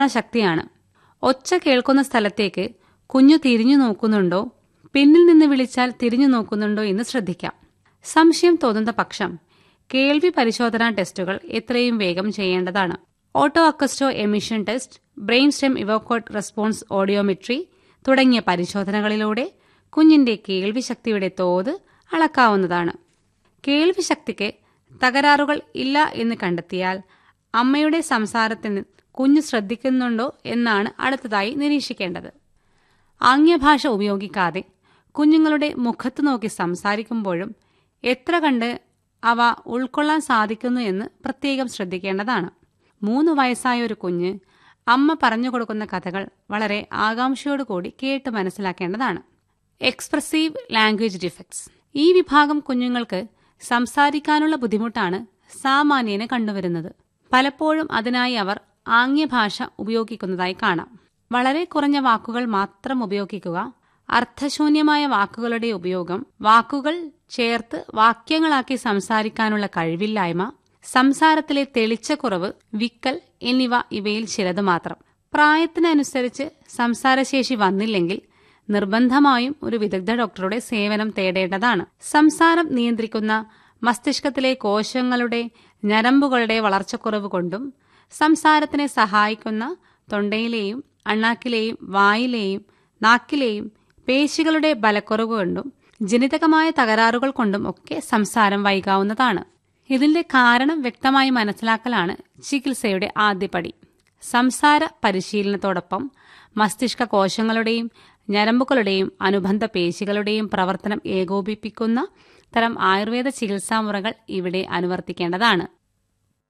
ശക്തിയാണ് ഒച്ച കേൾക്കുന്ന സ്ഥലത്തേക്ക് കുഞ്ഞു തിരിഞ്ഞു നോക്കുന്നുണ്ടോ പിന്നിൽ നിന്ന് വിളിച്ചാൽ തിരിഞ്ഞു നോക്കുന്നുണ്ടോ എന്ന് ശ്രദ്ധിക്കാം സംശയം തോന്നുന്ന പക്ഷം കേൾവി പരിശോധനാ ടെസ്റ്റുകൾ എത്രയും വേഗം ചെയ്യേണ്ടതാണ് otoacoustic emission test brain stem evoked response audiometry തുടങ്ങിയ പരിശോധനകളിലൂടെ കുഞ്ഞിന്റെ കേൾവി ശക്തിയുടെ തോത് അളക്കാവുന്നതാണ് കേൾവി ശക്തിക്ക് തകരാറുകൾ ഇല്ല എന്ന് കണ്ടെത്തിയാൽ അമ്മയുടെ സംസാരത്തിന് കുഞ്ഞ് ശ്രദ്ധിക്കുന്നുണ്ടോ എന്നാണ് അടുത്തതായി നിരീക്ഷിക്കേണ്ടത് ആംഗ്യഭാഷ ഉപയോഗിക്കാതെ കുഞ്ഞുങ്ങളുടെ മുഖത്ത് നോക്കി സംസാരിക്കുമ്പോഴും എത്ര കണ്ട് അവ ഉൾക്കൊള്ളാൻ സാധിക്കുന്നു എന്ന് പ്രത്യേകം ശ്രദ്ധിക്കേണ്ടതാണ് മൂന്ന് വയസ്സായ ഒരു കുഞ്ഞ് അമ്മ പറഞ്ഞു കൊടുക്കുന്ന കഥകൾ വളരെ ആകാംക്ഷയോടുകൂടി കേട്ട് മനസ്സിലാക്കേണ്ടതാണ് എക്സ്പ്രസീവ് ലാംഗ്വേജ് ഡിഫക്ട്സ് ഈ വിഭാഗം കുഞ്ഞുങ്ങൾക്ക് സംസാരിക്കാനുള്ള ബുദ്ധിമുട്ടാണ് സാമാന്യേന കണ്ടുവരുന്നത് പലപ്പോഴും അതിനായി അവർ ആംഗ്യഭാഷ ഉപയോഗിക്കുന്നതായി കാണാം വളരെ കുറഞ്ഞ വാക്കുകൾ മാത്രം ഉപയോഗിക്കുക അർത്ഥശൂന്യമായ വാക്കുകളുടെ ഉപയോഗം വാക്കുകൾ ചേർത്ത് വാക്യങ്ങളാക്കി സംസാരിക്കാനുള്ള കഴിവില്ലായ്മ സംസാരത്തിലെ തെളിച്ചക്കുറവ് വിക്കൽ എന്നിവ ഇവയിൽ ചിലത് മാത്രം പ്രായത്തിനനുസരിച്ച് സംസാരശേഷി വന്നില്ലെങ്കിൽ നിർബന്ധമായും ഒരു വിദഗ്ധ ഡോക്ടറുടെ സേവനം തേടേണ്ടതാണ് സംസാരം നിയന്ത്രിക്കുന്ന മസ്തിഷ്കത്തിലെ കോശങ്ങളുടെ ഞരമ്പുകളുടെ വളർച്ചക്കുറവ് കൊണ്ടും സംസാരത്തിനെ സഹായിക്കുന്ന തൊണ്ടയിലെയും അണ്ണാക്കിലെയും വായിലെയും നാക്കിലെയും പേശികളുടെ ബലക്കുറവ് കൊണ്ടും ജനിതകമായ തകരാറുകൾ കൊണ്ടും ഒക്കെ സംസാരം വൈകാവുന്നതാണ് ഇതിന്റെ കാരണം വ്യക്തമായി മനസ്സിലാക്കലാണ് ചികിത്സയുടെ ആദ്യപടി സംസാര പരിശീലനത്തോടൊപ്പം മസ്തിഷ്ക കോശങ്ങളുടെയും ഞരമ്പുകളുടെയും അനുബന്ധ പേശികളുടെയും പ്രവർത്തനം ഏകോപിപ്പിക്കുന്ന തരം ആയുർവേദ ചികിത്സാമുറകൾ ഇവിടെ അനുവർത്തിക്കേണ്ടതാണ്